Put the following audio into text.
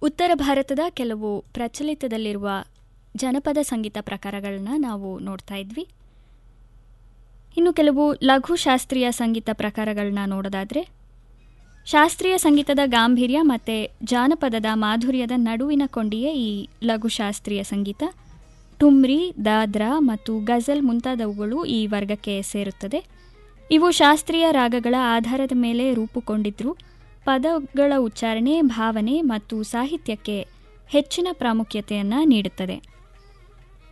ಉತ್ತರ ಭಾರತದ ಕೆಲವು ಪ್ರಚಲಿತದಲ್ಲಿರುವ ಜನಪದ ಸಂಗೀತ ಪ್ರಕಾರಗಳನ್ನ ನಾವು ನೋಡ್ತಾ ಇದ್ವಿ ಇನ್ನು ಕೆಲವು ಲಘು ಶಾಸ್ತ್ರೀಯ ಸಂಗೀತ ಪ್ರಕಾರಗಳನ್ನ ನೋಡೋದಾದರೆ ಶಾಸ್ತ್ರೀಯ ಸಂಗೀತದ ಗಾಂಭೀರ್ಯ ಮತ್ತು ಜಾನಪದದ ಮಾಧುರ್ಯದ ನಡುವಿನ ಕೊಂಡಿಯೇ ಈ ಲಘು ಶಾಸ್ತ್ರೀಯ ಸಂಗೀತ ಟುಮ್ರಿ ದಾದ್ರಾ ಮತ್ತು ಗಜಲ್ ಮುಂತಾದವುಗಳು ಈ ವರ್ಗಕ್ಕೆ ಸೇರುತ್ತದೆ ಇವು ಶಾಸ್ತ್ರೀಯ ರಾಗಗಳ ಆಧಾರದ ಮೇಲೆ ರೂಪುಗೊಂಡಿದ್ರು ಪದಗಳ ಉಚ್ಚಾರಣೆ ಭಾವನೆ ಮತ್ತು ಸಾಹಿತ್ಯಕ್ಕೆ ಹೆಚ್ಚಿನ ಪ್ರಾಮುಖ್ಯತೆಯನ್ನು ನೀಡುತ್ತದೆ